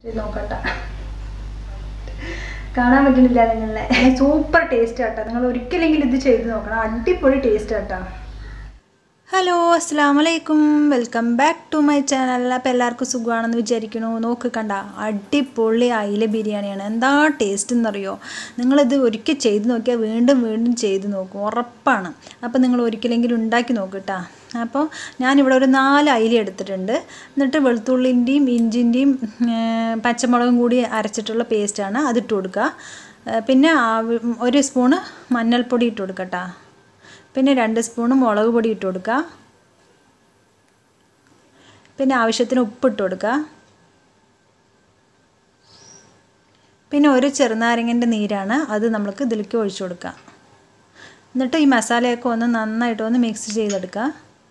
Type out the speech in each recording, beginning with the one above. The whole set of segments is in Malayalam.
ഇത് നോക്കട്ട കാണാൻ പറ്റുന്നില്ല നിങ്ങളെ സൂപ്പർ ടേസ്റ്റ് ആട്ടോ നിങ്ങൾ ഒരിക്കലെങ്കിലും ഇത് ചെയ്ത് നോക്കണം അടിപൊളി ടേസ്റ്റ് ആട്ടോ ഹലോ അസ്സാം വലൈക്കും welcome back to my channel അപ്പോൾ എല്ലാവർക്കും സുഖമാണെന്ന് വിചാരിക്കണു നോക്ക് കണ്ട അടിപൊളി അയില ബിരിയാണിയാണ് എന്താ ടേസ്റ്റ് എന്നറിയോ നിങ്ങളിത് ഒരിക്കൽ ചെയ്ത് നോക്കിയാൽ വീണ്ടും വീണ്ടും ചെയ്ത് നോക്കും ഉറപ്പാണ് അപ്പോൾ നിങ്ങൾ ഒരിക്കലെങ്കിലും ഉണ്ടാക്കി നോക്കിട്ടാ അപ്പോൾ ഞാനിവിടെ ഒരു നാല് അയില എടുത്തിട്ടുണ്ട് എന്നിട്ട് വെളുത്തുള്ളിൻ്റെയും ഇഞ്ചിൻ്റെയും പച്ചമുളകും കൂടി അരച്ചിട്ടുള്ള പേസ്റ്റാണ് അതിട്ട് കൊടുക്കുക ഏഹ് പിന്നെ ആവി- ഒരു സ്പൂണ് മഞ്ഞൾപ്പൊടി ഇട്ട് കൊടുക്കട്ടാ പിന്നെ രണ്ട് സ്പൂണ് മുളക് പൊടി ഇട്ട് കൊടുക്കുക പിന്നെ ആവശ്യത്തിന് ഉപ്പിട്ട് കൊടുക്കുക പിന്നെ ഒരു ചെറുനാരങ്ങൻ്റെ നീരാണ് അത് നമ്മൾക്ക് ഇതിലേക്ക് ഒഴിച്ചു കൊടുക്കുക എന്നിട്ട് ഈ മസാലയൊക്കെ ഒന്ന് നന്നായിട്ട് ഒന്ന് മിക്സ് ചെയ്തെടുക്കുക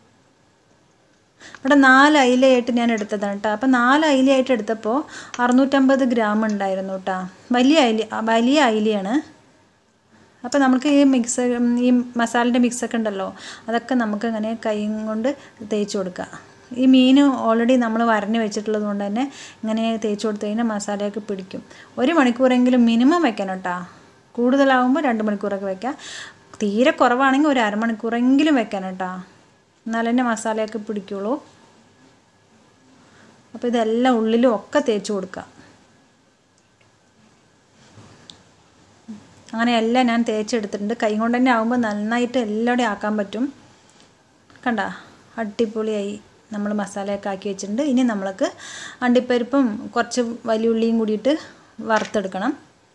ഇവിടെ നാല് അയിലയായിട്ട് ഞാൻ എടുത്തതാണ് കേട്ടോ അപ്പോൾ നാല് അയിലയായിട്ട് എടുത്തപ്പോൾ അറുന്നൂറ്റമ്പത് ഗ്രാം ഉണ്ടായിരുന്നു കേട്ടോ വലിയ അയില വലിയ അയിലയാണ് അപ്പോൾ നമുക്ക് ഈ മിക്സ് ഈ മസാലൻ്റെ മിക്സൊക്കെ ഉണ്ടല്ലോ അതൊക്കെ നമുക്ക് ഇങ്ങനെ കൈ കൊണ്ട് തേച്ച് കൊടുക്കുക ഈ മീൻ ഓൾറെഡി നമ്മൾ വരഞ്ഞ് വെച്ചിട്ടുള്ളത് കൊണ്ട് തന്നെ ഇങ്ങനെ തേച്ച് കൊടുത്തു കഴിഞ്ഞാൽ മസാലയൊക്കെ പിടിക്കും ഒരു മണിക്കൂറെങ്കിലും മിനിമം വെക്കണം കേട്ടോ കൂടുതലാകുമ്പോൾ രണ്ട് മണിക്കൂറൊക്കെ വെക്കാം തീരെ കുറവാണെങ്കിൽ ഒരു അരമണിക്കൂറെങ്കിലും വെക്കണം കേട്ടോ എന്നാലേ തന്നെ മസാലയൊക്കെ പിടിക്കുള്ളൂ അപ്പോൾ ഇതെല്ലാം ഉള്ളിലും ഒക്കെ തേച്ച് കൊടുക്കുക അങ്ങനെ എല്ലാം ഞാൻ തേച്ചെടുത്തിട്ടുണ്ട് കൈ കൊണ്ട് തന്നെ ആകുമ്പോൾ നന്നായിട്ട് എല്ലാവിടെയും ആക്കാൻ പറ്റും കണ്ട അടിപൊളിയായി നമ്മൾ മസാലയൊക്കെ ആക്കി വെച്ചിട്ടുണ്ട് ഇനി നമ്മൾക്ക് അണ്ടിപ്പരിപ്പും കുറച്ച് വലിയ ഉള്ളിയും കൂടിയിട്ട് വറുത്തെടുക്കണം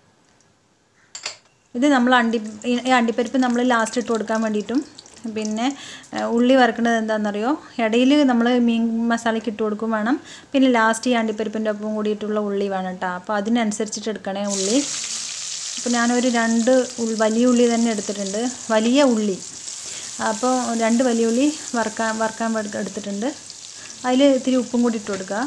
ഇത് നമ്മൾ അണ്ടി ഈ അണ്ടിപ്പരിപ്പ് നമ്മൾ ലാസ്റ്റ് ഇട്ട് കൊടുക്കാൻ വേണ്ടിയിട്ടും പിന്നെ ഏഹ്, ഉള്ളി വറുക്കേണ്ടത് എന്താണെന്നറിയോ ഇടയിൽ നമ്മൾ മീൻ മസാലയ്ക്ക് ഇട്ട് കൊടുക്കും വേണം പിന്നെ ലാസ്റ്റ് ഈ അണ്ടിപ്പരിപ്പിൻ്റെ ഒപ്പം കൂടിയിട്ടുള്ള ഉള്ളി വേണം കേട്ടോ അപ്പോൾ അതിനനുസരിച്ചിട്ട് എടുക്കണേ ഉള്ളി അപ്പോൾ ഞാനൊരു രണ്ട് ഉൾ വലിയ ഉള്ളി തന്നെ എടുത്തിട്ടുണ്ട് വലിയ ഉള്ളി അപ്പോൾ രണ്ട് വലിയ ഉള്ളി വറുക്കാൻ വറുക്കാൻ വേണ്ടി എടുത്തിട്ടുണ്ട് അതിൽ ഇത്തിരി ഉപ്പും കൂടി ഇട്ട് കൊടുക്കുക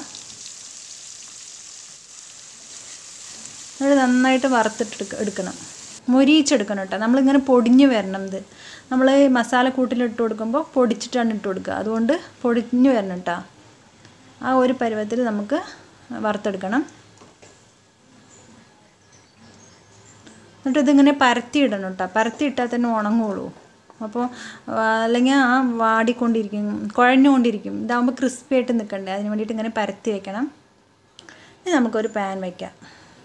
എന്നിട്ട് നന്നായിട്ട് വറുത്തിട്ട് എടുക്കണം മൊരിയിച്ചെടുക്കണം കേട്ടോ നമ്മളിങ്ങനെ പൊടിഞ്ഞ് വരണം ഇത് നമ്മൾ മസാല കൂട്ടിലിട്ട് കൊടുക്കുമ്പോൾ പൊടിച്ചിട്ടാണ് ഇട്ട് കൊടുക്കുക അതുകൊണ്ട് പൊടിഞ്ഞ് വരണം കേട്ടോ ആ ഒരു പരുവത്തിൽ നമുക്ക് വറുത്തെടുക്കണം എന്നിട്ട് ഇതിങ്ങനെ പരത്തിയിടണം കേട്ടോ പരത്തിയിട്ടാൽ തന്നെ ഉണങ്ങുള്ളൂ അപ്പോൾ അല്ലെങ്കിൽ ആ വാടിക്കൊണ്ടിരിക്കും കുഴഞ്ഞുകൊണ്ടിരിക്കും ഇതാകുമ്പോൾ ക്രിസ്പി ആയിട്ട് നിൽക്കണ്ടേ അതിന് വേണ്ടിയിട്ട് ഇങ്ങനെ പരത്തി വെക്കണം ഇനി നമുക്കൊരു പാൻ വയ്ക്കാം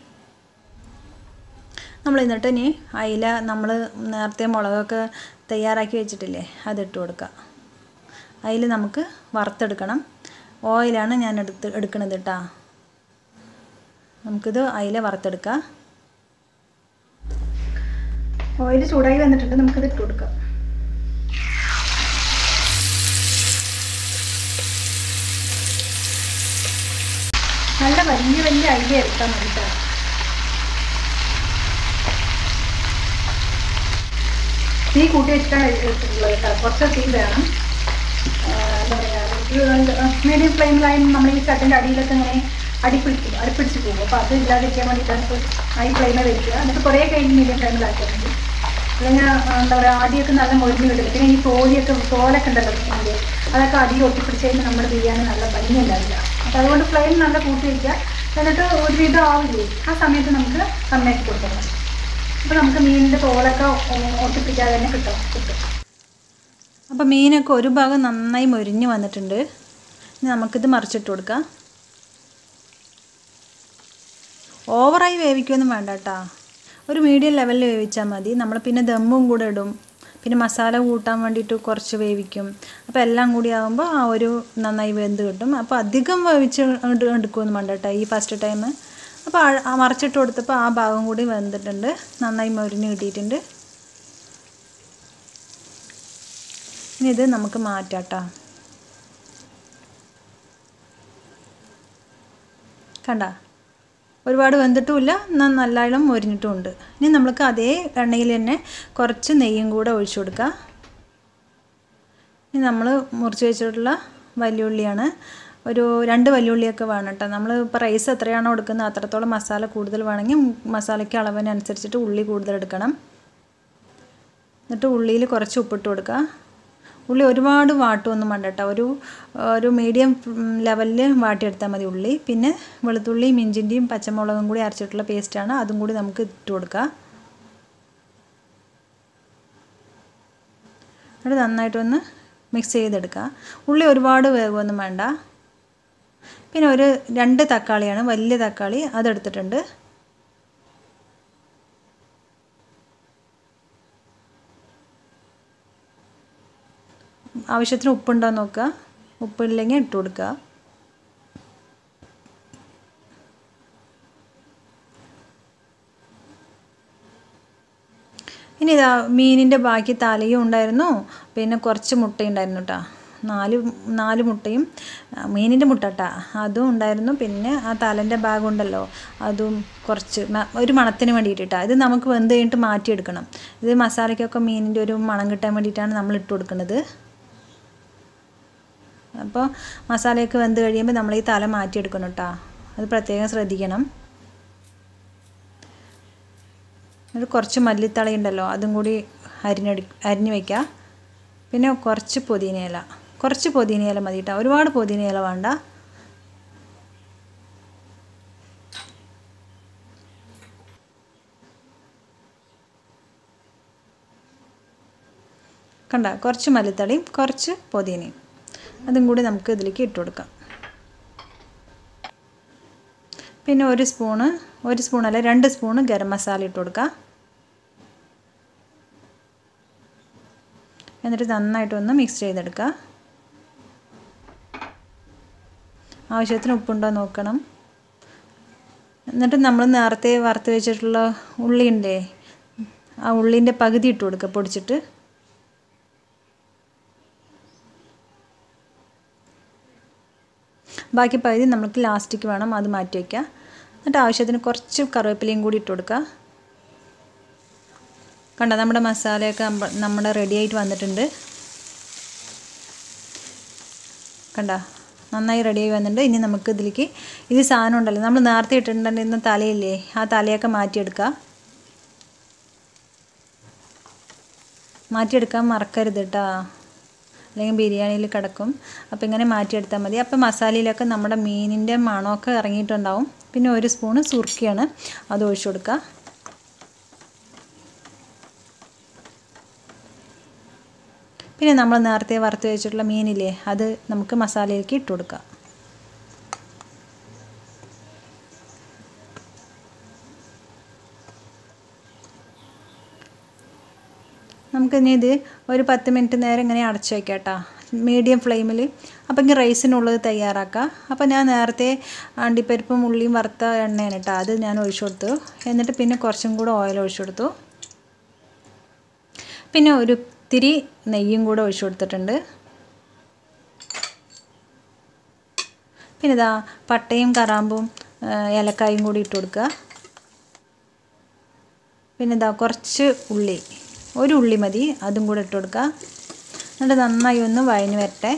നമ്മൾ എന്നിട്ട് ഇനി അയില നമ്മൾ നേരത്തെ മുളകൊക്കെ തയ്യാറാക്കി വെച്ചിട്ടില്ലേ അതിട്ട് കൊടുക്കുക അതിൽ നമുക്ക് വറുത്തെടുക്കണം ഓയിലാണ് ഞാൻ എടുത്ത് എടുക്കണത് കേട്ടോ നമുക്കിത് അയില വറുത്തെടുക്കാം ഓയിൽ ചൂടായി വന്നിട്ടുണ്ട് നമുക്കിത് ഇട്ട് കൊടുക്കാം നല്ല വലിയ വലിയ അരി എടുത്താൽ മതി കേട്ടോ തീ കൂട്ടി വെച്ചിട്ടാണ് എടുത്തിട്ടുള്ളത് കേട്ടോ കുറച്ച് തീ വേണം ആ, എന്താ പറയുക മീഡിയം ഫ്ലെയിമിലായി നമ്മൾ ഈ ചട്ടിൻ്റെ അടിയിലൊക്കെ ഇങ്ങനെ അടിപ്പിടിക്കും അടിപ്പിടിച്ച് പോകും അപ്പോൾ അത് ഇല്ലാതിരിക്കാൻ വേണ്ടിയിട്ടാണ് ഇപ്പോൾ ഹൈ ഫ്ലെയിമിൽ വെക്കുക എന്നിട്ട് കുറേ കഴിഞ്ഞ് മീഡിയം ഫ്ലെയിമിലാക്കിയാൽ മതി അല്ലെങ്കിൽ ആ, എന്താ പറയുക ആദ്യമൊക്കെ നല്ല മൊരിഞ്ഞ് കിട്ടില്ല പിന്നെ ഈ തോലിയൊക്കെ തോലൊക്കെ ഉണ്ടല്ലോ ഇതിൻ്റെ അതൊക്കെ അടിയിൽ ഒട്ടിപ്പിടിച്ച് കഴിഞ്ഞാൽ നമ്മുടെ ബിരിയാണി നല്ല ഭംഗിയുണ്ടാവില്ല അപ്പോൾ അതുകൊണ്ട് ഫ്ലെയിം നല്ല കൂട്ടി വയ്ക്കുക എന്നിട്ട് ഒരുവിധം ആവില്ലേ ആ സമയത്ത് നമുക്ക് കമ്മിയാക്കി കൊടുത്താൽ മതി അപ്പോൾ നമുക്ക് മീനിൻ്റെ തോലൊക്കെ ഒ- ഒട്ടിപ്പിടിക്കാതെ തന്നെ കിട്ടും കിട്ടും അപ്പോൾ മീനൊക്കെ ഒരു ഭാഗം നന്നായി മൊരിഞ്ഞ് വന്നിട്ടുണ്ട് ഇനി നമുക്കിത് മറിച്ചിട്ട് കൊടുക്കാം ഓവറായി വേവിക്കുകയൊന്നും വേണ്ട കേട്ടോ ഒരു മീഡിയം ലെവലിൽ വേവിച്ചാൽ മതി നമ്മൾ പിന്നെ ദമ്മും കൂടെ ഇടും പിന്നെ മസാല കൂട്ടാൻ വേണ്ടിയിട്ട് കുറച്ച് വേവിക്കും അപ്പോൾ എല്ലാം കൂടി ആകുമ്പോൾ ആ ഒരു നന്നായി വെന്ത് കിട്ടും അപ്പോൾ അധികം വേവിച്ച് എടു- എടുക്കുകയൊന്നും വേണ്ട കേട്ടോ ഈ ഫസ്റ്റ് ടൈം അപ്പോൾ ആ- ആ മറിച്ചിട്ട് കൊടുത്തപ്പോൾ ആ ഭാഗം കൂടി വെന്തിട്ടുണ്ട് നന്നായി മൊരിഞ്ഞ് കിട്ടിയിട്ടുണ്ട് ഇനി ഇത് നമുക്ക് മാറ്റാം കേട്ടോ കണ്ട ഒരുപാട് വെന്തിട്ടുമില്ല എന്നാൽ നല്ലോണം മൊരിഞ്ഞിട്ടുമുണ്ട് ഇനി നമ്മൾക്ക് അതേ എണ്ണയിൽ തന്നെ കുറച്ച് നെയ്യും കൂടെ ഒഴിച്ചു കൊടുക്കുക ഇനി നമ്മൾ മുറിച്ച് വെച്ചിട്ടുള്ള വലിയുള്ളിയാണ് ഒരു രണ്ട് വലിയുള്ളിയൊക്കെ വേണം കേട്ടോ നമ്മൾ ഇപ്പോൾ റൈസ് എത്രയാണോ എടുക്കുന്നത് അത്രത്തോളം മസാല കൂടുതൽ വേണമെങ്കിൽ മസാലയ്ക്ക് അളവിനനുസരിച്ചിട്ട് ഉള്ളി കൂടുതൽ എടുക്കണം എന്നിട്ട് ഉള്ളിയിൽ കുറച്ച് ഉപ്പിട്ട് കൊടുക്കുക ഉള്ളി ഒരുപാട് വാട്ടുമൊന്നും വേണ്ട കേട്ടോ ഒരു ഒരു മീഡിയം ലെവലിൽ വാട്ടിയെടുത്താൽ മതി ഉള്ളി പിന്നെ വെളുത്തുള്ളിയും ഇഞ്ചിൻ്റെയും പച്ചമുളകും കൂടി അരച്ചിട്ടുള്ള പേസ്റ്റാണ് അതും കൂടി നമുക്ക് ഇട്ട് കൊടുക്കാം എന്നിട്ട് നന്നായിട്ടൊന്ന് മിക്സ് ചെയ്തെടുക്കുക ഉള്ളി ഒരുപാട് വേഗമൊന്നും വേണ്ട പിന്നെ ഒരു രണ്ട് തക്കാളിയാണ് വലിയ തക്കാളി അതെടുത്തിട്ടുണ്ട് ആവശ്യത്തിന് ഉപ്പുണ്ടോ നോക്കുക ഉപ്പില്ലെങ്കിൽ ഇട്ട് കൊടുക്കുക ഇനി ഇതാ മീനിൻ്റെ ബാക്കി തലയും ഉണ്ടായിരുന്നു പിന്നെ കുറച്ച് മുട്ടയുണ്ടായിരുന്നു കേട്ടോ നാല് നാല് മുട്ടയും മീനിൻ്റെ മുട്ട കേട്ടോ അതും ഉണ്ടായിരുന്നു പിന്നെ ആ തലൻ്റെ ഭാഗം ഉണ്ടല്ലോ അതും കുറച്ച് മ- ഒരു മണത്തിന് വേണ്ടിയിട്ടാണ് ഇത് നമുക്ക് വെന്ത് കഴിഞ്ഞിട്ട് മാറ്റിയെടുക്കണം ഇത് മസാലയ്ക്കൊക്കെ മീനിൻ്റെ ഒരു മണം കിട്ടാൻ വേണ്ടിയിട്ടാണ് നമ്മൾ ഇട്ട് കൊടുക്കുന്നത് അപ്പോൾ മസാലയൊക്കെ വെന്ത് കഴിയുമ്പോൾ നമ്മൾ ഈ തല മാറ്റിയെടുക്കണം കേട്ടോ അത് പ്രത്യേകം ശ്രദ്ധിക്കണം എന്നിട്ട് കുറച്ച് മല്ലിത്തള ഉണ്ടല്ലോ അതും കൂടി അരിഞ്ഞെടു അരിഞ്ഞ് വയ്ക്കുക പിന്നെ കുറച്ച് പുതിനയില കുറച്ച് പുതിനയില മതി കേട്ടോ ഒരുപാട് പുതിനയില വേണ്ട കണ്ട കുറച്ച് മല്ലിത്തളയും കുറച്ച് പുതിനയും അതും കൂടി നമുക്ക് ഇതിലേക്ക് ഇട്ട് കൊടുക്കാം പിന്നെ ഒരു സ്പൂണ് ഒരു സ്പൂണല്ല രണ്ട് സ്പൂണ് ഗരം മസാല ഇട്ട് കൊടുക്കുക എന്നിട്ട് നന്നായിട്ടൊന്ന് മിക്സ് ചെയ്തെടുക്കുക ആവശ്യത്തിന് ഉപ്പുണ്ടോ നോക്കണം എന്നിട്ട് നമ്മൾ നേരത്തെ വറുത്ത് വെച്ചിട്ടുള്ള ഉള്ളിയുണ്ടേ ആ ഉള്ളിൻ്റെ പകുതി ഇട്ട് കൊടുക്കുക പൊടിച്ചിട്ട് ബാക്കി പകുതി നമുക്ക് ലാസ്റ്റിക്ക് വേണം അത് മാറ്റി വയ്ക്കുക എന്നിട്ട് ആവശ്യത്തിന് കുറച്ച് കറിവേപ്പിലയും കൂടി ഇട്ട് കൊടുക്കുക കണ്ട നമ്മുടെ മസാലയൊക്കെ നമ്മ- നമ്മുടെ റെഡി ആയിട്ട് വന്നിട്ടുണ്ട് കണ്ട നന്നായി റെഡിയായി വന്നിട്ടുണ്ട് ഇനി നമുക്ക് ഇതിലേക്ക് ഇത് സാധനം ഉണ്ടല്ലോ നമ്മൾ നേരത്തെ ഇട്ടിട്ടുണ്ടെന്ന തലയില്ലേ ആ തലയൊക്കെ മാറ്റിയെടുക്കുക മാറ്റിയെടുക്കാൻ മറക്കരുത് കേട്ടോ അല്ലെങ്കിൽ ബിരിയാണിയിൽ കിടക്കും അപ്പോൾ ഇങ്ങനെ മാറ്റിയെടുത്താൽ മതി അപ്പോൾ മസാലയിലൊക്കെ നമ്മുടെ മീനിൻ്റെ മണമൊക്കെ ഇറങ്ങിയിട്ടുണ്ടാവും പിന്നെ ഒരു സ്പൂണ് സുർക്കിയാണ് അത് ഒഴിച്ചു കൊടുക്കുക പിന്നെ നമ്മൾ നേരത്തെ വറുത്ത് വെച്ചിട്ടുള്ള മീനില്ലേ അത് നമുക്ക് മസാലയിലേക്ക് ഇട്ട് കൊടുക്കാം നമുക്കിനി ഇത് ഒരു പത്ത് മിനിറ്റ് നേരം ഇങ്ങനെ അടച്ചു വയ്ക്കാം കേട്ടോ മീഡിയം ഫ്ലെയിമിൽ അപ്പോൾ ഇങ്ങനെ റൈസിനുള്ളത് തയ്യാറാക്കാം അപ്പോൾ ഞാൻ നേരത്തെ അണ്ടിപ്പരിപ്പും ഉള്ളിയും വറുത്ത എണ്ണയാണ് കേട്ടോ അത് ഞാൻ ഒഴിച്ചു കൊടുത്തു എന്നിട്ട് പിന്നെ കുറച്ചും കൂടെ ഓയിൽ ഒഴിച്ചു കൊടുത്തു പിന്നെ ഒരു ഇത്തിരി നെയ്യും കൂടെ ഒഴിച്ചു കൊടുത്തിട്ടുണ്ട് പിന്നെ ഇതാ പട്ടയും കറാമ്പും ആ, ഏലക്കായും കൂടി ഇട്ട് കൊടുക്കുക പിന്നെ ഇതാ കുറച്ച് ഉള്ളി ഒരു ഉള്ളി മതി അതും കൂടെ ഇട്ട് കൊടുക്കുക എന്നിട്ട് നന്നായി ഒന്ന് വഴഞ്ഞ് വരട്ടെ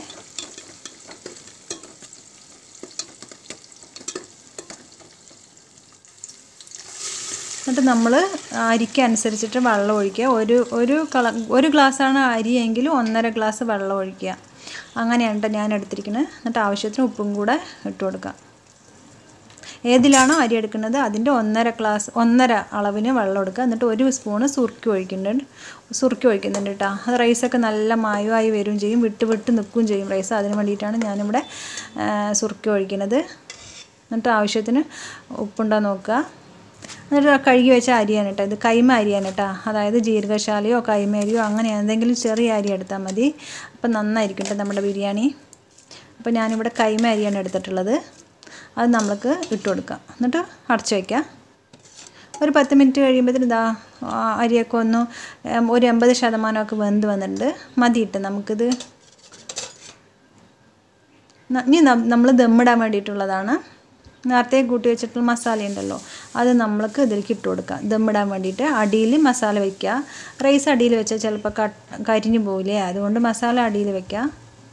എന്നിട്ട് നമ്മൾ അരിക്ക് അനുസരിച്ചിട്ട് വെള്ളം ഒഴിക്കുക ഒരു ഒരു കള ഒരു ഗ്ലാസ്സാണ് അരിയെങ്കിൽ ഒന്നര ഗ്ലാസ് വെള്ളം ഒഴിക്കുക അങ്ങനെയാണ് ട്ടോ ഞാൻ എടുത്തിരിക്കുന്നത് എന്നിട്ട് ആവശ്യത്തിന് ഉപ്പും കൂടെ ഇട്ട് കൊടുക്കുക ഏതിലാണോ അരി എടുക്കുന്നത് അതിൻ്റെ ഒന്നര ഗ്ലാസ് ഒന്നര അളവിന് വെള്ളം എടുക്കുക എന്നിട്ട് ഒരു സ്പൂണ് സുറുക്കി ഒഴിക്കുന്നുണ്ട് സുറുക്കി ഒഴിക്കുന്നുണ്ട് കേട്ടോ അത് റൈസൊക്കെ നല്ല മായമായി വരികയും ചെയ്യും വിട്ട് വിട്ട് നിൽക്കുകയും ചെയ്യും റൈസ് അതിന് വേണ്ടിയിട്ടാണ് ഞാനിവിടെ ആ, സുറുക്കി ഒഴിക്കുന്നത് എന്നിട്ട് ആവശ്യത്തിന് ഉപ്പുണ്ടോ നോക്കുക എന്നിട്ട് കഴുകി വെച്ച അരിയാണ് കേട്ടോ ഇത് കൈമ അരിയാണ് കേട്ടോ അതായത് ജീരകശാലയോ കൈമ അരിയോ അങ്ങനെ എന്തെങ്കിലും ചെറിയ അരി എടുത്താൽ മതി അപ്പം നന്നായിരിക്കും കേട്ടോ നമ്മുടെ ബിരിയാണി അപ്പോൾ ഞാനിവിടെ കൈമ അരിയാണ് എടുത്തിട്ടുള്ളത് അത് നമ്മൾക്ക് ഇട്ട് കൊടുക്കാം എന്നിട്ട് അടച്ചു വയ്ക്കാം ഒരു പത്ത് മിനിറ്റ് കഴിയുമ്പോഴത്തേന് ഇതാ ആ, അരിയൊക്കെ ഒന്ന് ഉം, ഒരു എൺപത് ശതമാനമൊക്കെ വെന്ത് വന്നിട്ടുണ്ട് മതിയിട്ട് നമുക്കിത് ന- ഇനി നമ്മൾ ദമ്മിടാൻ വേണ്ടിയിട്ടുള്ളതാണ് നേരത്തെ കൂട്ടി വെച്ചിട്ടുള്ള മസാല ഉണ്ടല്ലോ അത് നമ്മൾക്ക് ഇതിലേക്ക് ഇട്ട് കൊടുക്കാം ദമ്മിടാൻ വേണ്ടിയിട്ട് അടിയിൽ മസാല വയ്ക്കുക റൈസ് അടിയിൽ വെച്ചാൽ ചിലപ്പോൾ കട്ട് കരിഞ്ഞു പോകില്ലേ അതുകൊണ്ട് മസാല അടിയിൽ വയ്ക്കുക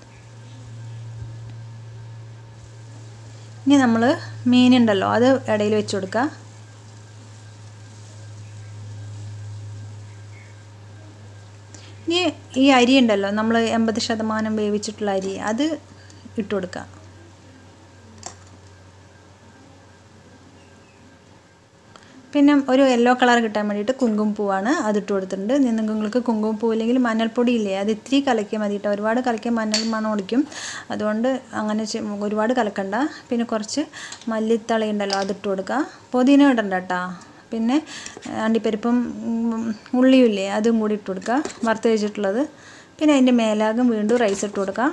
ഇനി നമ്മൾ മീനുണ്ടല്ലോ അത് ഇടയിൽ വെച്ച് കൊടുക്കുക ഇനി ഈ അരി ഉണ്ടല്ലോ നമ്മൾ എൺപത് ശതമാനം വേവിച്ചിട്ടുള്ള അരി അത് ഇട്ട് കൊടുക്കുക പിന്നെ ഒരു യെല്ലോ കളർ കിട്ടാൻ വേണ്ടിയിട്ട് കുങ്കുമപ്പൂവാണ് അതിട്ട് കൊടുത്തിട്ടുണ്ട് ഇനി നിങ്ങൾക്ക് കുങ്കുമപ്പൂ ഇല്ലെങ്കിൽ മഞ്ഞൾപ്പൊടി ഇല്ലേ അത് ഇത്തിരി കലക്കിയാൽ മതി കേട്ടോ ഒരുപാട് കലക്കിയാൽ മഞ്ഞൾ മണം ഒടിക്കും അതുകൊണ്ട് അങ്ങനെ ചെ- ഒരുപാട് കലക്കണ്ട പിന്നെ കുറച്ച് മല്ലിത്തള ഉണ്ടല്ലോ അതിട്ട് കൊടുക്കുക പുതിന ഇടണ്ട കേട്ടോ പിന്നെ അണ്ടിപ്പരിപ്പും ഉം, ഉള്ളിയും ഇല്ലേ അതും കൂടി ഇട്ട് കൊടുക്കുക വറുത്ത് വെച്ചിട്ടുള്ളത് പിന്നെ അതിൻ്റെ മേലാകും വീണ്ടും റൈസ് ഇട്ട് കൊടുക്കുക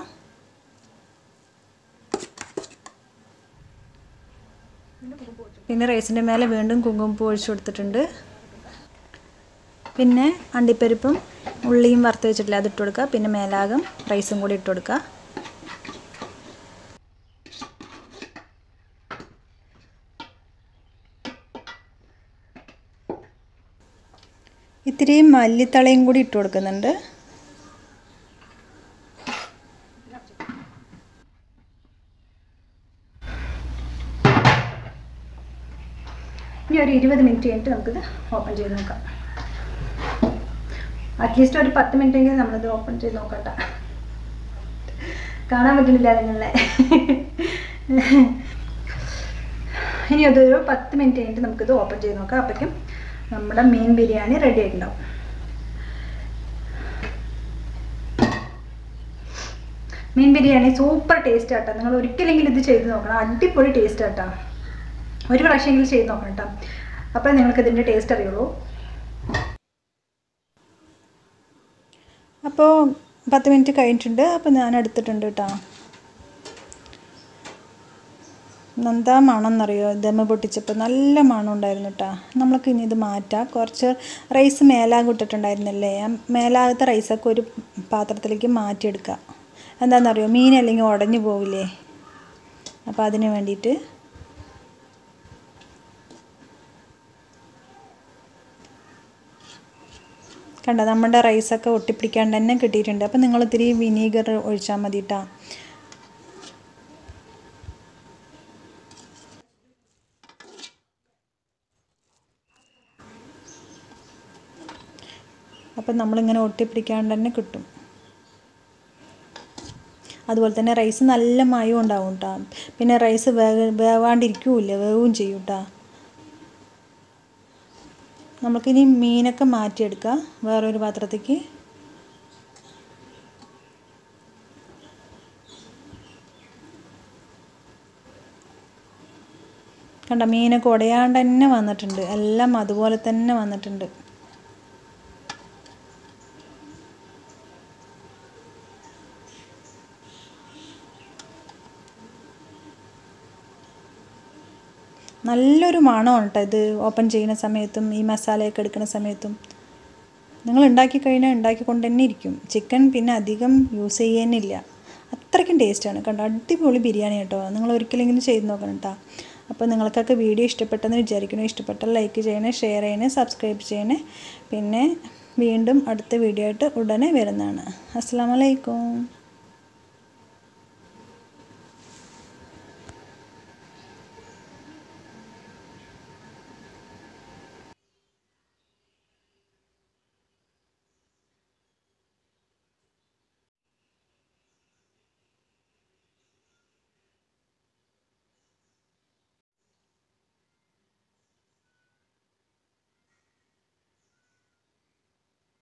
പിന്നെ റൈസിൻ്റെ മേലെ വീണ്ടും കുങ്കുമപ്പൂ ഒഴിച്ചു കൊടുത്തിട്ടുണ്ട് പിന്നെ അണ്ടിപ്പരിപ്പും ഉള്ളിയും വറുത്ത് വെച്ചിട്ടില്ല അതിട്ട് കൊടുക്കുക പിന്നെ മേലാകം റൈസും കൂടി ഇട്ട് കൊടുക്കുക ഇത്തിരി മല്ലിത്തളയും കൂടി ഇട്ട് കൊടുക്കുന്നുണ്ട് ഇനി ഒരു ഇരുപത് മിനിറ്റ് കഴിഞ്ഞിട്ട് നമുക്കിത് ഓപ്പൺ ചെയ്ത് നോക്കാം അറ്റ്ലീസ്റ്റ് ഒരു പത്ത് മിനിറ്റ് എങ്കിലും നമ്മളിത് ഓപ്പൺ ചെയ്ത് നോക്കണ്ട കാണാൻ പറ്റുന്നില്ല നിങ്ങളെ ഇനി അതൊരു പത്ത് മിനിറ്റ് കഴിഞ്ഞിട്ട് നമുക്കിത് ഓപ്പൺ ചെയ്ത് നോക്കാം അപ്പോഴേക്കും നമ്മുടെ മീൻ ബിരിയാണി റെഡി ആയിട്ടുണ്ടാവും മീൻ ബിരിയാണി സൂപ്പർ ടേസ്റ്റ് ആട്ടോ നിങ്ങൾ ഒരിക്കലെങ്കിലും ഇത് ചെയ്ത് നോക്കണം അടിപൊളി ടേസ്റ്റ് ആട്ടോ ഒരു പ്രാവശ്യമെങ്കിലും ചെയ്ത് നോക്കണം കേട്ടോ അപ്പോൾ നിങ്ങൾക്ക് ഇതിൻ്റെ ടേസ്റ്റ് അറിയുള്ളൂ അപ്പോൾ പത്ത് മിനിറ്റ് കഴിഞ്ഞിട്ടുണ്ട് അപ്പോൾ ഞാൻ എടുത്തിട്ടുണ്ട് കേട്ടോ എന്താ മണം എന്നറിയോ ദമ്മ പൊട്ടിച്ചപ്പോൾ നല്ല മണം ഉണ്ടായിരുന്നു കേട്ടോ നമ്മൾക്ക് ഇനി ഇത് മാറ്റാം കുറച്ച് റൈസ് മേലാകെ ഇട്ടിട്ടുണ്ടായിരുന്നില്ലേ ആ മേലാകത്തെ റൈസൊക്കെ ഒരു പാത്രത്തിലേക്ക് മാറ്റിയെടുക്കുക എന്താണെന്നറിയോ മീൻ അല്ലെങ്കിൽ ഉടഞ്ഞു പോവില്ലേ അപ്പോൾ അതിന് വേണ്ടിയിട്ട് കണ്ട നമ്മുടെ റൈസൊക്കെ ഒട്ടിപ്പിടിക്കാണ്ട് തന്നെ കിട്ടിയിട്ടുണ്ട് അപ്പോൾ നിങ്ങൾ ഇത്തിരി വിനീഗർ ഒഴിച്ചാൽ മതി കേട്ടോ അപ്പം നമ്മളിങ്ങനെ ഒട്ടിപ്പിടിക്കാണ്ട് തന്നെ കിട്ടും അതുപോലെ തന്നെ റൈസ് നല്ല മയം ഉണ്ടാവും കേട്ടോ പിന്നെ റൈസ് വേഗ വേവാണ്ടിരിക്കൂല വേവും ചെയ്യും കേട്ടോ നമുക്കിനി മീനൊക്കെ മാറ്റിയെടുക്കാം വേറൊരു പാത്രത്തേക്ക് കണ്ട മീനൊക്കെ ഉടയാണ്ട് തന്നെ വന്നിട്ടുണ്ട് എല്ലാം അതുപോലെ തന്നെ വന്നിട്ടുണ്ട് നല്ലൊരു മണമാണ് കേട്ടോ ഇത് ഓപ്പൺ ചെയ്യുന്ന സമയത്തും ഈ മസാലയൊക്കെ എടുക്കുന്ന സമയത്തും നിങ്ങൾ ഉണ്ടാക്കി കഴിഞ്ഞാൽ ഉണ്ടാക്കിക്കൊണ്ട് തന്നെ ഇരിക്കും ചിക്കൻ പിന്നെ അധികം യൂസ് ചെയ്യാനില്ല അത്രയ്ക്കും ടേസ്റ്റാണ് കണ്ടോ അടിപൊളി ബിരിയാണി കേട്ടോ നിങ്ങൾ ഒരിക്കലെങ്കിലും ചെയ്ത് നോക്കണം കേട്ടോ അപ്പോൾ നിങ്ങൾക്കൊക്കെ വീഡിയോ ഇഷ്ടപ്പെട്ടെന്ന് വിചാരിക്കുന്നു ഇഷ്ടപ്പെട്ടാൽ ലൈക്ക് ചെയ്യണേ ഷെയർ ചെയ്യണേ സബ്സ്ക്രൈബ് ചെയ്യണേ പിന്നെ വീണ്ടും അടുത്ത വീഡിയോ ആയിട്ട് ഉടനെ വരുന്നതാണ് അസ്സാം വലൈക്കും